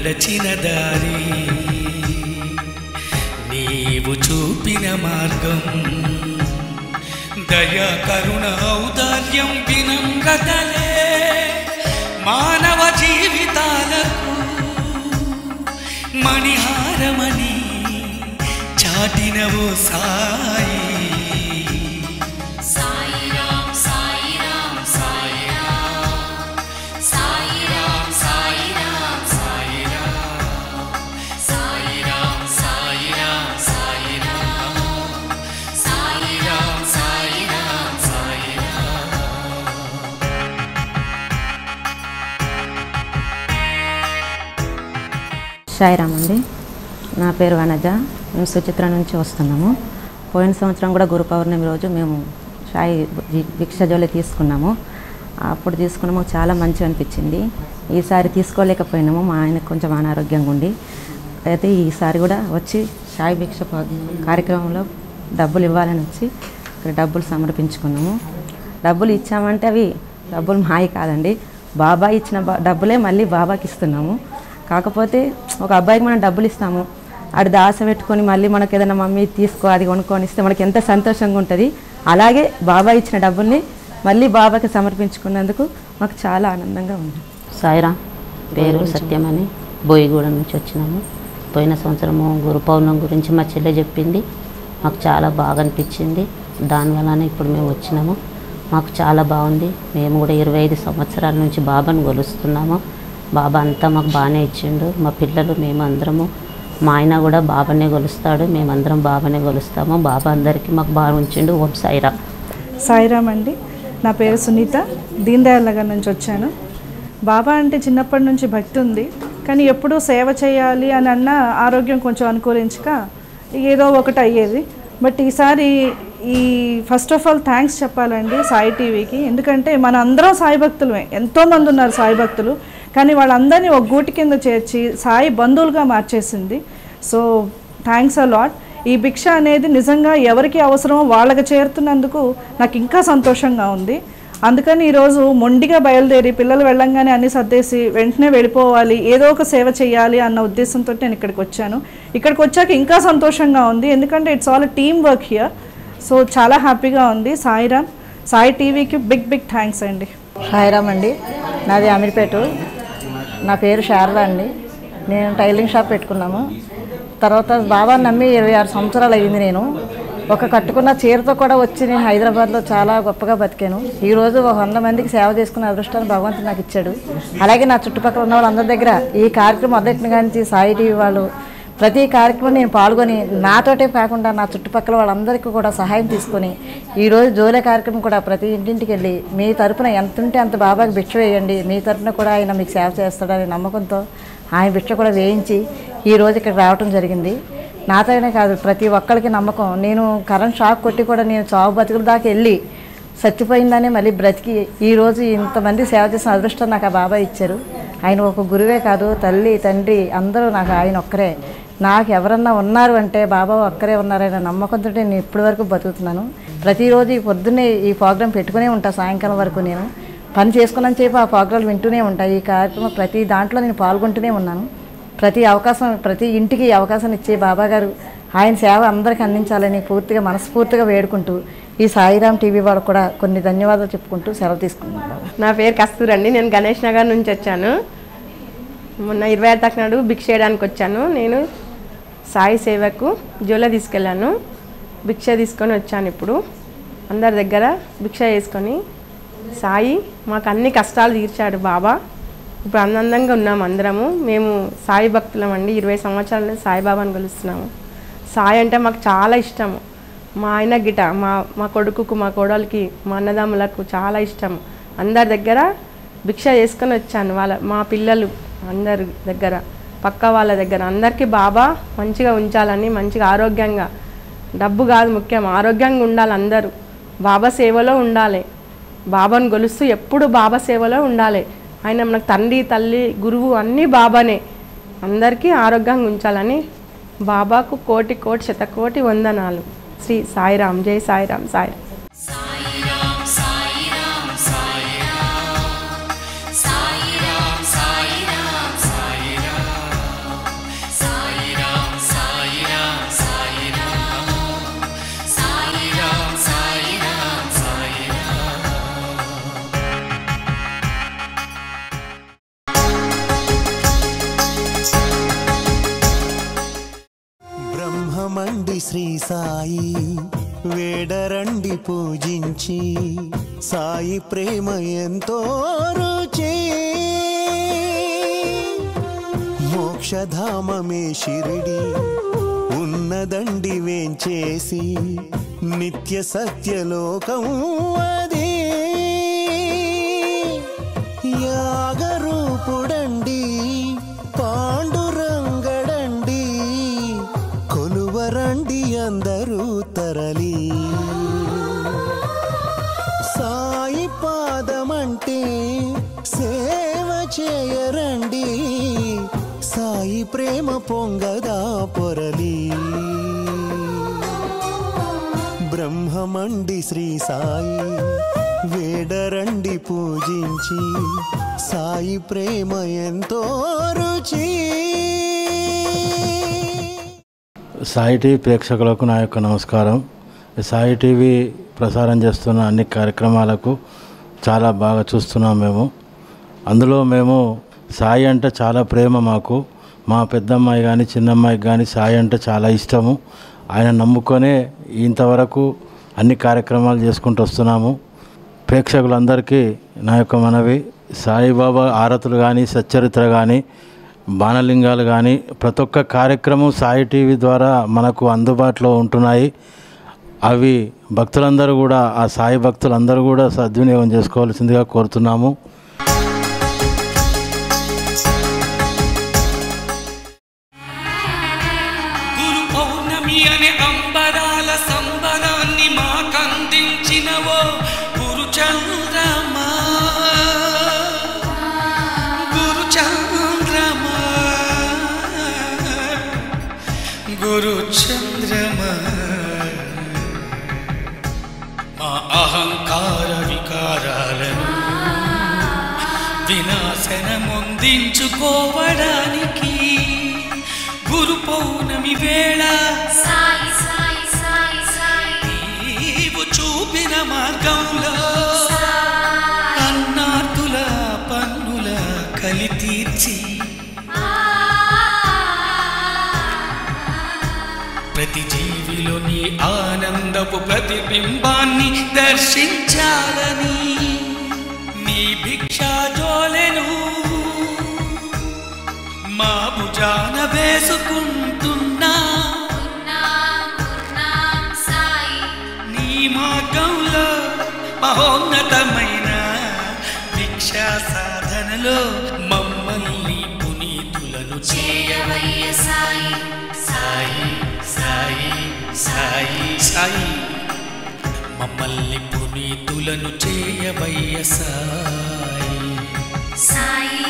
నడచిన దారి నీవు చూపిన మార్గం దయా కరుణ ఔదార్యం వినమ్రతలే మానవ జీవితాలకు మణిహారమని చాటినవో సాయి సాయిరాం సాయిరాం సాయిరాం సాయిరాం సాయిరాం సాయిరాం సాయిరాం సాయిరాం సాయిరాం సాయిరాం సాయిరాం సాయిరాం సాయిరామ్ అండి నా పేరు వనజ మేము సుచిత్ర నుంచి వస్తున్నాము పోయిన సంవత్సరం కూడా గురు పౌర్ణమి రోజు మేము సాయి జి- భిక్ష జోలి తీసుకున్నాము అప్పుడు తీసుకున్నాము చాలా మంచిగా అనిపించింది ఈసారి తీసుకోలేకపోయినాము మా ఆయనకు కొంచెం అనారోగ్యంగా ఉండి అయితే ఈసారి కూడా వచ్చి సాయి భిక్ష ప- కార్యక్రమంలో డబ్బులు ఇవ్వాలని వచ్చి ఇక్కడ డబ్బులు సమర్పించుకున్నాము డబ్బులు ఇచ్చామంటే అవి డబ్బులు మాయి కాదండి బాబా ఇచ్చిన బా- డబ్బులే మళ్ళీ బాబాకి ఇస్తున్నాము కాకపోతే ఒక అబ్బాయికి మనం డబ్బులు ఇస్తాము ఆడు దాస పెట్టుకొని మళ్ళీ మనకి ఏదైనా మమ్మీ తీసుకో అది కొనుక్కొని ఇస్తే మనకి ఎంత సంతోషంగా ఉంటుంది అలాగే బాబా ఇచ్చిన డబ్బుల్ని మళ్ళీ బాబాకి సమర్పించుకున్నందుకు మాకు చాలా ఆనందంగా ఉంది సాయిరాం పేరు సత్యమని బోయిగూడ నుంచి వచ్చినాము పోయిన సంవత్సరము గురు పౌర్ణమి గురించి మా చెల్లె చెప్పింది మాకు చాలా బాగా అనిపించింది దానివల్లనే ఇప్పుడు మేము వచ్చినాము మాకు చాలా బాగుంది మేము కూడా ఇరవై ఐదు సంవత్సరాల నుంచి బాబాను కొలుస్తున్నాము బాబా అంతా మాకు బాగానే ఇచ్చిండు మా పిల్లలు మేము అందరము మా ఆయన కూడా బాబానే కొలుస్తాడు మేమందరం బాబానే కొలుస్తాము బాబా అందరికీ మాకు బాగా ఉంచిండు ఓం సాయిరా సాయిరామ్ అండి నా పేరు సునీత దీన్ దయాళ్ నగర్ నుంచి వచ్చాను బాబా అంటే చిన్నప్పటి నుంచి భక్తి ఉంది కానీ ఎప్పుడూ సేవ చేయాలి అని అన్న ఆరోగ్యం కొంచెం అనుకూలించక ఏదో ఒకటి అయ్యేది బట్ ఈసారి ఈ ఫస్ట్ ఆఫ్ ఆల్ థ్యాంక్స్ చెప్పాలండి సాయి టీవీకి ఎందుకంటే మన అందరం సాయి భక్తులమే ఎంతోమంది ఉన్నారు సాయి భక్తులు కానీ వాళ్ళందరినీ ఒక గూటి కింద చేర్చి సాయి బంధువులుగా మార్చేసింది సో థ్యాంక్స్ అ లాట్ ఈ భిక్ష అనేది నిజంగా ఎవరికి అవసరమో వాళ్ళకి చేరుతున్నందుకు నాకు ఇంకా సంతోషంగా ఉంది అందుకని ఈరోజు మొండిగా బయలుదేరి పిల్లలు వెళ్ళంగానే అన్ని సర్దేసి వెంటనే వెళ్ళిపోవాలి ఏదో ఒక సేవ చేయాలి అన్న ఉద్దేశంతో నేను ఇక్కడికి వచ్చాను ఇక్కడికి వచ్చాక ఇంకా సంతోషంగా ఉంది ఎందుకంటే it's all team work here so చాలా హ్యాపీగా ఉంది సాయిరామ్ సాయి టీవీకి బిగ్ బిగ్ థ్యాంక్స్ అండి సాయిరామ్ అండి నాది అమీర్పేట నా పేరు శారద అండి నేను టైలరింగ్ షాప్ పెట్టుకున్నాము తర్వాత బాబా నమ్మి ఇరవై ఆరు సంవత్సరాలు అయ్యింది నేను ఒక కట్టుకున్న చీరతో కూడా వచ్చి నేను హైదరాబాద్లో చాలా గొప్పగా బతికాను ఈరోజు ఒక వంద మందికి సేవ చేసుకునే అదృష్టాన్ని భగవంతుడు నాకు ఇచ్చాడు అలాగే నా చుట్టుపక్కల ఉన్న వాళ్ళందరి దగ్గర ఈ కార్యక్రమం మొదటి నుంచి సాయి టీవీ వాళ్ళు ప్రతి కార్యక్రమం నేను పాల్గొని నాతోటే కాకుండా నా చుట్టుపక్కల వాళ్ళందరికీ కూడా సహాయం తీసుకొని ఈరోజు జోలే కార్యక్రమం కూడా ప్రతి ఇంటింటికి వెళ్ళి మీ తరపున ఎంత ఉంటే అంత బాబాకి భిక్ష వేయండి మీ తరపున కూడా ఆయన మీకు సేవ చేస్తాడనే నమ్మకంతో ఆయన భిక్ష కూడా వేయించి ఈరోజు ఇక్కడ రావటం జరిగింది నాతోనే కాదు ప్రతి ఒక్కరికి నమ్మకం నేను కరెంట్ షాక్ కొట్టి కూడా నేను చావు బతుకుల దాకా వెళ్ళి చచ్చిపోయిందని మళ్ళీ బ్రతికి ఈరోజు ఇంతమంది సేవ చేసిన అదృష్టం నాకు ఆ బాబాయ్ ఇచ్చారు ఆయన ఒక గురువే కాదు తల్లి తండ్రి అందరూ నాకు ఆయన ఒక్కరే నాకు ఎవరన్నా ఉన్నారు అంటే బాబా ఒక్కరే ఉన్నారనే నమ్మకంతో నేను ఇప్పటి వరకు బతుకుతున్నాను ప్రతిరోజు ఈ పొద్దున్నే ఈ ప్రోగ్రాం పెట్టుకునే ఉంటా సాయంకాలం వరకు నేను పని చేసుకున్నాను చెప్పి ఆ ప్రోగ్రాలు వింటూనే ఉంటాయి ఈ కార్యక్రమం ప్రతి దాంట్లో నేను పాల్గొంటూనే ఉన్నాను ప్రతి అవకాశం ప్రతి ఇంటికి ఈ అవకాశం ఇచ్చే బాబా గారు ఆయన సేవ అందరికీ అందించాలని పూర్తిగా మనస్ఫూర్తిగా వేడుకుంటూ ఈ సాయిరామ్ టీవీ వాళ్ళకు కూడా కొన్ని ధన్యవాదాలు చెప్పుకుంటూ సెలవు తీసుకున్నాను నా పేరు కస్తూర్ అండి నేను గణేష్ నగర్ నుంచి వచ్చాను మొన్న ఇరవై ఆరు తారీఖు నాడు భిక్ష చేయడానికి వచ్చాను నేను సాయి సేవకు జ్వల తీసుకెళ్ళాను భిక్ష తీసుకొని వచ్చాను ఇప్పుడు అందరి దగ్గర భిక్ష చేసుకొని సాయి మాకు అన్ని కష్టాలు తీర్చాడు బాబా ఇప్పుడు ఆనందంగా ఉన్నాము అందరము మేము సాయి భక్తులం అండి ఇరవై సంవత్సరాల నుంచి సాయిబాబాని కొలుస్తున్నాము సాయి అంటే మాకు చాలా ఇష్టము మా ఆయన గిట మా మా కొడుకుకు మా కోడలికి మా అన్నదమ్ములకు చాలా ఇష్టం అందరి దగ్గర భిక్ష చేసుకొని వచ్చాను వాళ్ళ మా పిల్లలు అందరి దగ్గర పక్క వాళ్ళ దగ్గర అందరికీ బాబా మంచిగా ఉంచాలని మంచిగా ఆరోగ్యంగా డబ్బు కాదు ముఖ్యం ఆరోగ్యంగా ఉండాలి అందరూ బాబా సేవలో ఉండాలి బాబాను గొలుస్తూ ఎప్పుడు బాబా సేవలో ఉండాలి ఆయన మనకు తండ్రి తల్లి గురువు అన్నీ బాబానే అందరికీ ఆరోగ్యంగా ఉంచాలని బాబాకు కోటి కోటి శతకోటి వందనాలు శ్రీ సాయిరామ్ జై సాయిరామ్ సాయిరామ్ సాయిరాం సాయిరాం సాయిరాం సాయిరాం సాయిరాం సాయిరాం బ్రహ్మమండి శ్రీ సాయి వేడరండి పూజించి సాయి ప్రేమ ఎంతో రుచి మోక్షధామమే షిరిడి ఉన్నదండి వేంచేసి నిత్య సత్యలోకం అది యాగరూపుడండి పాండురంగడండి కొలువరండి అందరూ తరలి సాయి పాదమంటే సేవ చేయరండి సాయి ప్రేమ పొంగదా పొరలి బ్రహ్మమండి శ్రీ సాయి వేడరండి పూజించి సాయి ప్రేమ ఎంతో రుచి సాయి టీవీ ప్రేక్షకులకు నా యొక్క నమస్కారం సాయి టీవీ ప్రసారం చేస్తున్న అన్ని కార్యక్రమాలకు చాలా బాగా చూస్తున్నాం మేము అందులో మేము సాయి అంటే చాలా ప్రేమ మాకు మా పెద్దమ్మాయి కానీ చిన్నమ్మాయికి కానీ సాయి అంటే చాలా ఇష్టము ఆయన నమ్ముకొనే ఇంతవరకు అన్ని కార్యక్రమాలు చేసుకుంటూ వస్తున్నాము ప్రేక్షకులందరికీ నా యొక్క మనవి సాయిబాబా ఆరతులు కానీ సచ్చరిత్ర కానీ బాణలింగాలు కానీ ప్రతి ఒక్క కార్యక్రమం సాయి టీవీ ద్వారా మనకు అందుబాటులో ఉంటున్నాయి అవి భక్తులందరూ కూడా ఆ సాయి భక్తులందరూ కూడా సద్వినియోగం చేసుకోవాల్సిందిగా కోరుతున్నాము గురు పౌర్ణమి అనే అంబరాల సంబరాన్ని మాకందించినవో గురు చంద్రమా గురు చంద్రమా గురు చంద్రమా మా అహంకార వికారాలను వినాశనమొందించుకోవడానికి గురు పౌర్ణమి వేళ సాయి సాయి సాయి సాయి నీవు చూపిన మార్గంలో అన్నార్తుల పన్నుల కలి తీర్చి ప్రతి జీవిలో నీ ఆనందపు ప్రతిబింబాన్ని దర్శించాలని నీ భిక్షా జోలెను మా భుజాన వేసుకుంటున్నా ఉన్నాం ఉన్నాం సాయి నీ మార్గంలో మహోన్నతమైన భిక్షా సాధనలో మమ్మల్ని పునీతులను చేయవయ్య సాయి సాయి సాయి సాయి సాయి మమ్మల్ని పునీతులను చేయవయ్య సాయి సాయి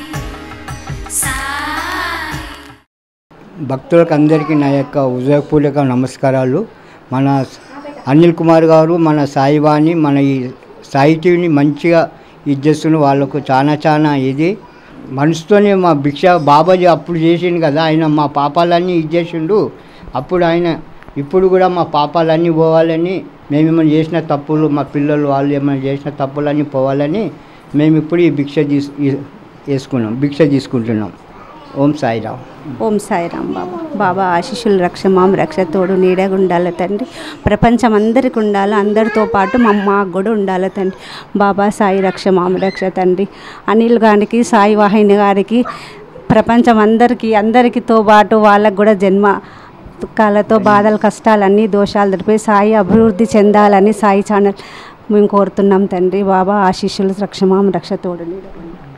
సాయి భక్తులకు అందరికీ నా యొక్క హృదయపూర్వక నమస్కారాలు మన అనిల్ కుమార్ గారు మన సాయివాణి మన ఈ సాయి టీవీని మంచిగా ఇది చేస్తున్న వాళ్ళకు చాలా చాలా ఇది మనసుతోనే మా భిక్ష బాబాజీ అప్పుడు చేసిండు కదా ఆయన మా పాపాలన్నీ ఇది చేసిండు అప్పుడు ఆయన ఇప్పుడు కూడా మా పాపాలన్నీ పోవాలని మేము ఏమైనా చేసిన తప్పులు మా పిల్లలు వాళ్ళు ఏమైనా చేసిన తప్పులన్నీ పోవాలని మేము ఇప్పుడు ఈ భిక్ష తీసు ఈ- వేసుకున్నాం భిక్ష తీసుకుంటున్నాం ఓం సాయిరామ్ ఓం సాయిరాం బాబా బాబా ఆశీస్సులు రక్షమాం రక్ష తోడు నీడగా ఉండాలి తండ్రి ప్రపంచం అందరికి ఉండాలి అందరితో పాటు మా మాకు కూడా ఉండాలి తండ్రి బాబా సాయి రక్షమాం రక్ష తండ్రి అనిల్ గారికి సాయి వాహిని గారికి ప్రపంచం అందరికీ అందరికీతో పాటు వాళ్ళకు కూడా జన్మ దుఃఖాలతో బాధలు కష్టాలన్నీ దోషాలు దొరికిపోయి సాయి అభివృద్ధి చెందాలని సాయి ఛానల్ మేము కోరుతున్నాం తండ్రి బాబా ఆశీస్సులు రక్షమాం రక్ష తోడు నీడగా ఉండాలి.